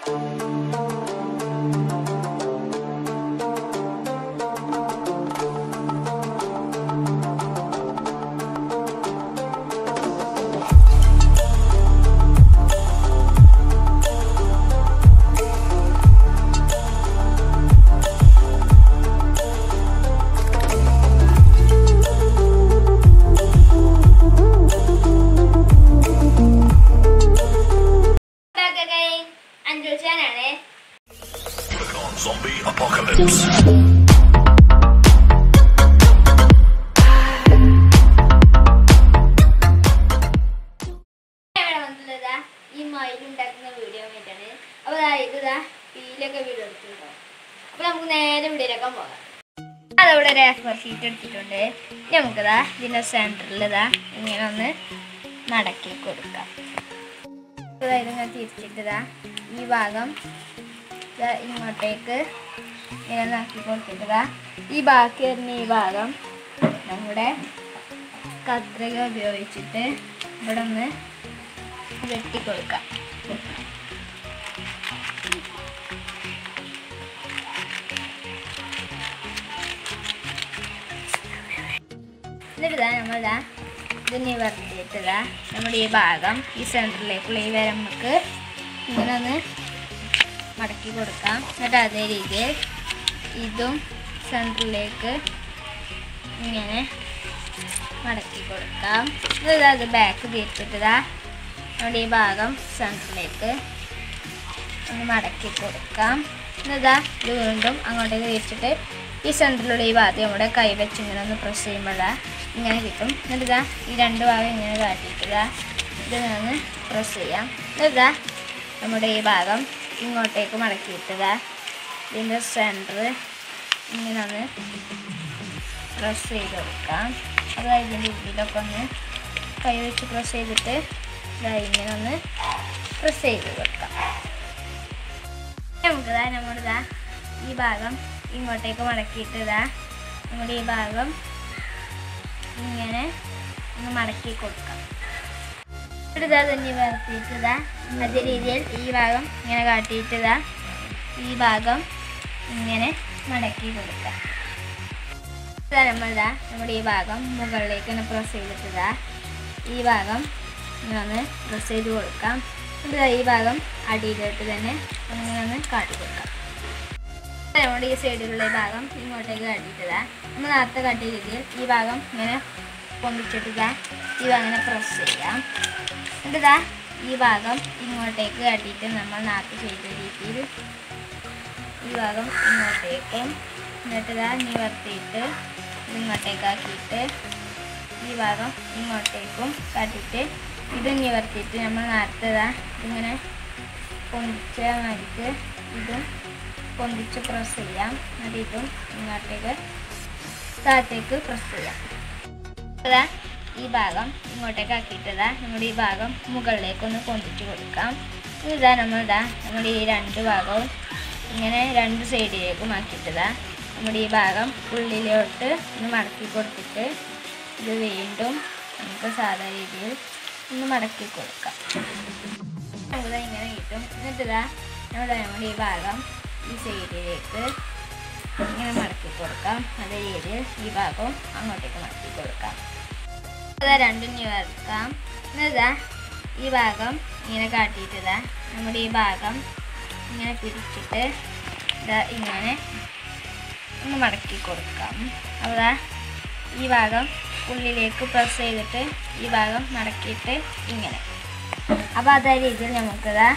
അഞ്ചുച്ചാനാണേ Zombie apocalypse. ഇവിടെ വന്നിട്ടുള്ളതാ ഈ മയിലുണ്ടാക്കുന്ന video വേണ്ടിയാണ് അപ്പൊ ദാ ഇതാ ഇതിലൊക്കെ വീഡിയോ എടുത്തിട്ടുണ്ടോ അപ്പൊ നമുക്ക് നേരെ വീഡിയോയിലൊക്കെ പോകാം അതവിടെ ഒരു എഫർ ഷീറ്റ് എടുത്തിട്ടുണ്ട് ഇനി നമുക്കിതാ ഇതിന്റെ സെന്ററിൽ ഇതാ ഇങ്ങനെ ഒന്ന് മടക്കി കൊടുക്കാം ഇതാ ഇതിങ്ങനെ തിരിച്ചിട്ടതാ ഈ ഭാഗം ദാ ഇങ്ങോട്ടേക്ക് ഇങ്ങനെ നാക്കി കൊടുത്തിട്ടതാ ഈ ബാക്കി വരുന്ന ഈ ഭാഗം നമ്മുടെ കത്രിക ഉപയോഗിച്ചിട്ട് ഇവിടെ ഒന്ന് വെട്ടി കൊടുക്കാം എന്നിട്ടിതാ നമ്മളിതാ ഇത് നിവർത്തിയിട്ടിതാ നമ്മുടെ ഈ ഭാഗം ഈ സെൻറ്ററിലേക്കുള്ള ഈ വരം നമുക്ക് ഇങ്ങനെ ഒന്ന് മടക്കി കൊടുക്കാം എന്നിട്ട് അതേ രീതിയിൽ ഇതും സെൻറ്ററിലേക്ക് ഇങ്ങനെ മടക്കി കൊടുക്കാം എന്നിട്ട് അത് ബാക്ക് തിരിച്ചിട്ടതാ നമ്മുടെ ഈ ഭാഗം സെൻറ്ററിലേക്ക് ഒന്ന് മടക്കി കൊടുക്കാം എന്നിതാ ഇത് വീണ്ടും അങ്ങോട്ടേക്ക് തിരിച്ചിട്ട് ഈ സെൻറ്ററിലുള്ള ഈ ഭാഗത്ത് നമ്മുടെ കൈ വെച്ച് ഇങ്ങനെ ഒന്ന് പ്രസ് ചെയ്യുമ്പോഴാ ഇങ്ങനെ കിട്ടും എന്നിട്ടിതാ ഈ രണ്ട് ഭാഗം ഇങ്ങനെ കാട്ടിയിട്ടിതാ ഇത് ഒന്ന് പ്രസ് ചെയ്യാം എന്നിട്ടാ നമ്മുടെ ഈ ഭാഗം ഇങ്ങോട്ടേക്ക് മടക്കിയിട്ടതാ ഇതിൻ്റെ സെൻറ്റർ ഇങ്ങനെ ഒന്ന് പ്രസ് ചെയ്ത് കൊടുക്കാം അതായത് ഇതിൻ്റെ ഉള്ളിലൊക്കെ ഒന്ന് കൈ വെച്ച് പ്രസ് ചെയ്തിട്ട് ഇതാ ഇങ്ങനെ ഒന്ന് പ്രസ് ചെയ്ത് കൊടുക്കാം നമുക്കിതാ നമ്മളിതാ ഈ ഭാഗം ഇങ്ങോട്ടേക്ക് മടക്കിയിട്ട് ഇതാ നമ്മുടെ ഈ ഭാഗം ഇങ്ങനെ ഒന്ന് മടക്കി കൊടുക്കാം ഇതാ തന്നെ വരുത്തിയിട്ടതാ അതേ രീതിയിൽ ഈ ഭാഗം ഇങ്ങനെ കാട്ടിയിട്ടതാ ഈ ഭാഗം ഇങ്ങനെ മടക്കി കൊടുക്കാം ഇതാ നമ്മളിതാ നമ്മുടെ ഈ ഭാഗം മുകളിലേക്ക് ഒന്ന് പ്രസ് ചെയ്തിട്ടതാ ഈ ഭാഗം ഇങ്ങനെ ഒന്ന് പ്രസ് ചെയ്ത് കൊടുക്കാം എന്നിട്ട് ഈ ഭാഗം അടിയിലോട്ട് തന്നെ അങ്ങനെ ഒന്ന് കാട്ടി കൊടുക്കാം ഇതാ നമ്മുടെ ഈ സൈഡിലുള്ള ഈ ഭാഗം ഇങ്ങോട്ടേക്ക് കാട്ടിയിട്ടതാ നമ്മൾ നേരത്തെ കാട്ടിയ രീതിയിൽ ഈ ഭാഗം ഇങ്ങനെ പൊന്തിച്ചിട്ടിതാ ഈ ഭാഗം ഇങ്ങനെ പ്രസ് ചെയ്യാം എന്നിട്ടിതാ ഈ ഭാഗം ഇങ്ങോട്ടേക്ക് കാട്ടിയിട്ട് നമ്മൾ നേരത്തെ ചെയ്ത രീതിയിൽ ഈ ഭാഗം ഇങ്ങോട്ടേക്ക് എന്നിട്ട് ഇതാ നിവർത്തിയിട്ട് ഇത് ഇങ്ങോട്ടേക്കാക്കിയിട്ട് ഈ ഭാഗം ഇങ്ങോട്ടേക്കും കാട്ടിയിട്ട് ഇത് നിവർത്തിയിട്ട് നമ്മൾ നേരത്തെ ഇതാ ഇങ്ങനെ പൊന്തിച്ച മാതിരിക്ക് ഇതും പൊന്തിച്ച് പ്രസ് ചെയ്യാം എന്നിട്ട് ഇതും ഇങ്ങോട്ടേക്ക് താഴത്തേക്ക് പ്രസ് ചെയ്യാം ഇതാ ഈ ഭാഗം ഇങ്ങോട്ടേക്ക് ആക്കിയിട്ടതാ നമ്മുടെ ഈ ഭാഗം മുകളിലേക്കൊന്ന് പൊന്തിച്ച് കൊടുക്കാം ഇതാ നമ്മളിതാ നമ്മുടെ ഈ രണ്ട് ഭാഗവും ഇങ്ങനെ രണ്ട് സൈഡിലേക്കും ആക്കിയിട്ടതാ നമ്മുടെ ഈ ഭാഗം ഉള്ളിലോട്ട് ഒന്ന് മടക്കി കൊടുത്തിട്ട് ഇത് വീണ്ടും നമുക്ക് സാധാ രീതിയിൽ ഒന്ന് മടക്കി കൊടുക്കാം നമുക്കിതാ ഇങ്ങനെ കിട്ടും എന്നിട്ടിതാ നമ്മുടെ നമ്മുടെ ഈ ഭാഗം ഈ സൈഡിലേക്ക് ഇങ്ങനെ മടക്കി കൊടുക്കാം അതേ രീതിയിൽ ഈ ഭാഗവും അങ്ങോട്ടേക്ക് മടക്കി കൊടുക്കാം അതാ രണ്ടും നിവർത്താം എന്നിതാ ഈ ഭാഗം ഇങ്ങനെ കാട്ടിയിട്ടതാ നമ്മുടെ ഈ ഭാഗം ഇങ്ങനെ പിരിച്ചിട്ട് ഇതാ ഇങ്ങനെ ഒന്ന് മടക്കി കൊടുക്കാം അപ്പോൾ ദാ ഈ ഭാഗം ഉള്ളിലേക്ക് പ്രസ് ചെയ്തിട്ട് ഈ ഭാഗം മടക്കിയിട്ട് ഇങ്ങനെ അപ്പോൾ അതേ രീതിയിൽ നമുക്കിതാ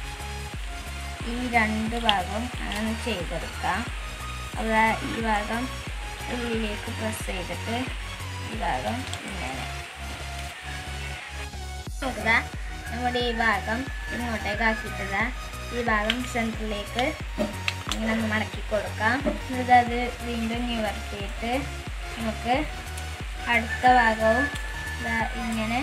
ഈ രണ്ട് ഭാഗം അങ്ങനെ ചെയ്തെടുക്കാം അപ്പോൾ ദാ ഈ ഭാഗം ഉള്ളിലേക്ക് പ്രസ് ചെയ്തിട്ട് ഈ ഭാഗം ഇങ്ങനെ നോക്കുക നമ്മുടെ ഈ ഭാഗം ഇങ്ങോട്ടേക്ക് ആക്കിയിട്ടതാ ഈ ഭാഗം സെൻറ്ററിലേക്ക് ഇങ്ങനെ ഒന്ന് മടക്കി കൊടുക്കാം എന്നിട്ട് അത് വീണ്ടും നിവർത്തിയിട്ട് നമുക്ക് അടുത്ത ഭാഗവും ദാ ഇങ്ങനെ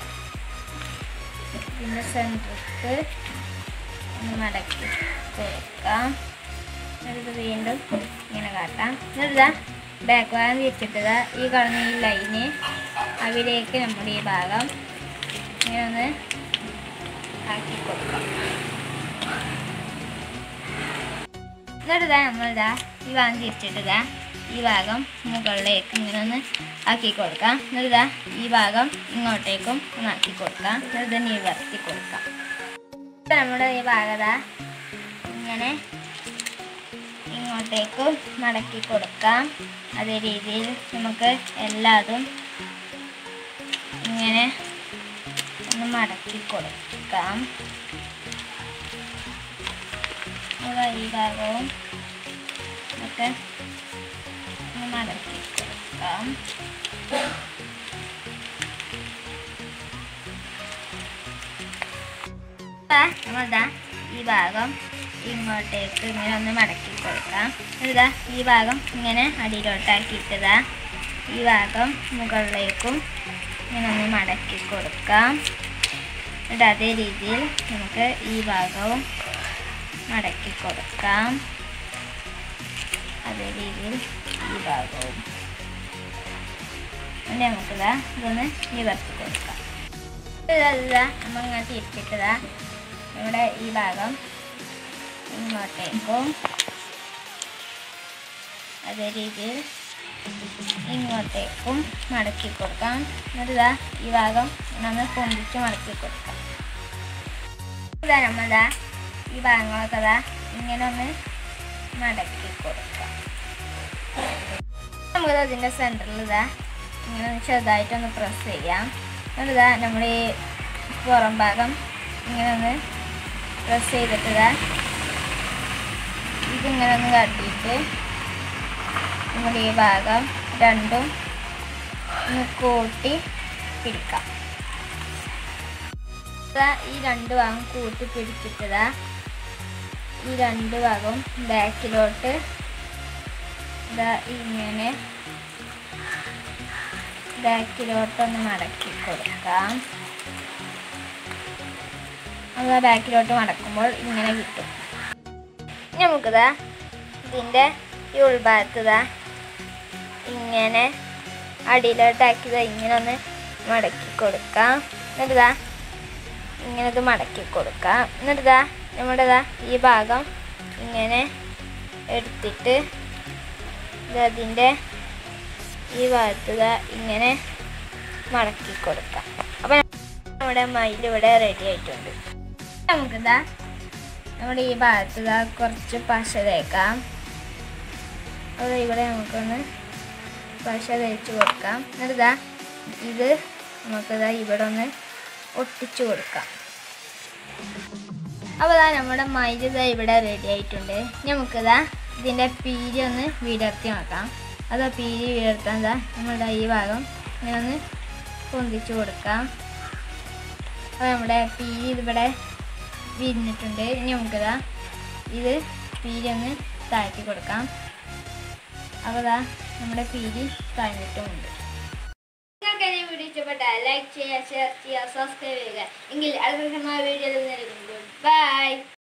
ഇതിൻ്റെ സെൻറ്ററിക്ക് ഒന്ന് മടക്കി കൊടുക്കാം എന്നിട്ട് വീണ്ടും ഇങ്ങനെ കാട്ടാം എന്നിട്ട് ബാക്ക് ഭാഗം തിരിച്ചിട്ടത് ഈ കാണുന്ന ഈ ലൈന് അവിടേക്ക് നമ്മുടെ ഈ ഭാഗം ഇങ്ങനെ ഒന്ന് ആക്കി കൊടുക്കാം എന്നിട്ട് ഇതാ നമ്മളിതാ ഈ ഭാഗം തിരിച്ചിട്ടിതാ ഈ ഭാഗം മുകളിലേക്ക് ഇങ്ങനെ ഒന്ന് ആക്കി കൊടുക്കാം എന്നിട്ട് ഇതാ ഈ ഭാഗം ഇങ്ങോട്ടേക്കും ഒന്ന് ആക്കി കൊടുക്കാം എന്നിട്ട് ഇത് നിവർത്തി കൊടുക്കാം ഇപ്പം നമ്മുടെ ഈ ഭാഗത ഇങ്ങനെ ഇങ്ങോട്ടേക്ക് മടക്കി കൊടുക്കാം അതേ രീതിയിൽ നമുക്ക് എല്ലാതും ഇങ്ങനെ ഒന്ന് മടക്കി കൊടുക്കാം അതാ ഈ ഭാഗവും ഒക്കെ ഒന്ന് മടക്കി കൊടുക്കാം ഇതാ നമ്മളിതാ ഈ ഭാഗം ഇങ്ങോട്ടേക്ക് ഇങ്ങനെ ഒന്ന് മടക്കി കൊടുക്കാം ഇതാ ഈ ഭാഗം ഇങ്ങനെ അടിയിലോട്ടാക്കിയിട്ടതാ ഈ ഭാഗം മുകളിലേക്കും ഇങ്ങനെ ഒന്ന് മടക്കി കൊടുക്കാം എന്നിട്ട് അതേ രീതിയിൽ നമുക്ക് ഈ ഭാഗവും മടക്കി കൊടുക്കാം അതേ രീതിയിൽ ഈ ഭാഗവും എന്നിട്ട് നമുക്കിതാ ഇതൊന്ന് നിവർത്തി കൊടുക്കാം ഇതാ ഇതാ നമ്മൾ ഇങ്ങനെ തിരിച്ചിട്ടതാ ഇവിടെ ഈ ഭാഗം ഇങ്ങോട്ടേക്കും അതേ രീതിയിൽ ഇങ്ങോട്ടേക്കും മടക്കി കൊടുക്കാം എന്നിട്ട് ഇതാ ഈ ഭാഗം നമ്മൾ പൊന്തിച്ച് മടക്കി കൊടുക്കാം ഇതാ നമ്മളിതാ ഈ ഭാഗങ്ങളൊക്കെ ഇതാ ഇങ്ങനെ ഒന്ന് മടക്കി കൊടുക്കാം നമുക്ക് അതിൻ്റെ സെൻറ്ററിൽ ഇതാ ഇങ്ങനെ ഒന്ന് ചെറുതായിട്ടൊന്ന് പ്രസ് ചെയ്യാം എന്നിട്ട് ഇതാ നമ്മുടെ ഈ പുറം ഭാഗം ഇങ്ങനെ ഒന്ന് പ്രസ് ചെയ്തിട്ട് ഇതാ ഇതിങ്ങനെ ഒന്ന് കാട്ടിയിട്ട് നമ്മുടെ ഈ ഭാഗം രണ്ടും ഒന്ന് കൂട്ടി പിടിക്കാം ഇതാ ഈ രണ്ട് ഭാഗം കൂട്ടി പിടിച്ചിട്ടതാ ഈ രണ്ട് ഭാഗവും ബാക്കിലോട്ട് ഇതാ ഇങ്ങനെ ബാക്കിലോട്ടൊന്ന് മടക്കി കൊടുക്കാം അത് ബാക്കിലോട്ട് മടക്കുമ്പോൾ ഇങ്ങനെ കിട്ടും ഇനി നമുക്കിതാ ഇതിൻ്റെ ഈ ഉൾഭാഗത്ത് ഇങ്ങനെ അടിയിലോട്ടാക്കിയത് ഇങ്ങനെ ഒന്ന് മടക്കി കൊടുക്കാം എന്നിട്ടിതാ ഇങ്ങനെ ഇത് മടക്കി കൊടുക്കാം എന്നിട്ടിതാ നമ്മുടെ ഇതാ ഈ ഭാഗം ഇങ്ങനെ എടുത്തിട്ട് ഇത് അതിൻ്റെ ഈ ഭാഗത്ത് ഇതാ ഇങ്ങനെ മടക്കി കൊടുക്കാം അപ്പം നമ്മുടെ മയിൽ ഇവിടെ റെഡി ആയിട്ടുണ്ട് നമുക്കിതാ നമ്മുടെ ഈ ഭാഗത്ത് ഇതാ കുറച്ച് പശ തേക്കാം അത് ഇവിടെ നമുക്കൊന്ന് പശ തേച്ച് കൊടുക്കാം എന്നിട്ടിതാ ഇത് നമുക്കിതാ ഇവിടെ ഒന്ന് ഒട്ടിച്ചു കൊടുക്കാം അപ്പോൾ ഇതാ നമ്മുടെ മയിൽ ഇതാ ഇവിടെ റെഡി ആയിട്ടുണ്ട് ഇനി നമുക്കിതാ ഇതിൻ്റെ പീരി ഒന്ന് വിടർത്തി നോക്കാം അതാ പീരി വിടർത്താൻ ഇതാ നമ്മുടെ ഈ ഭാഗം ഇങ്ങനെ ഒന്ന് പൊന്തിച്ചു കൊടുക്കാം അപ്പോൾ നമ്മുടെ പീരി ഇതിവിടെ വിരിഞ്ഞിട്ടുണ്ട് ഇനി നമുക്കിതാ ഇത് പീരി ഒന്ന് താഴ്ത്തി കൊടുക്കാം അപ്പോൾ ഇതാ നമ്മുടെ പീരി താഴ്ന്നിട്ടുമുണ്ട് നിങ്ങൾക്ക് ഈ വീഡിയോ ഇഷ്ടപ്പെട്ടാൽ ലൈക്ക് ചെയ്യുക ഷെയർ ചെയ്യുക സബ്സ്ക്രൈബ് ചെയ്യുക എങ്കിൽ അടുത്ത വീഡിയോയിൽ നൽകുമ്പോൾ ബൈ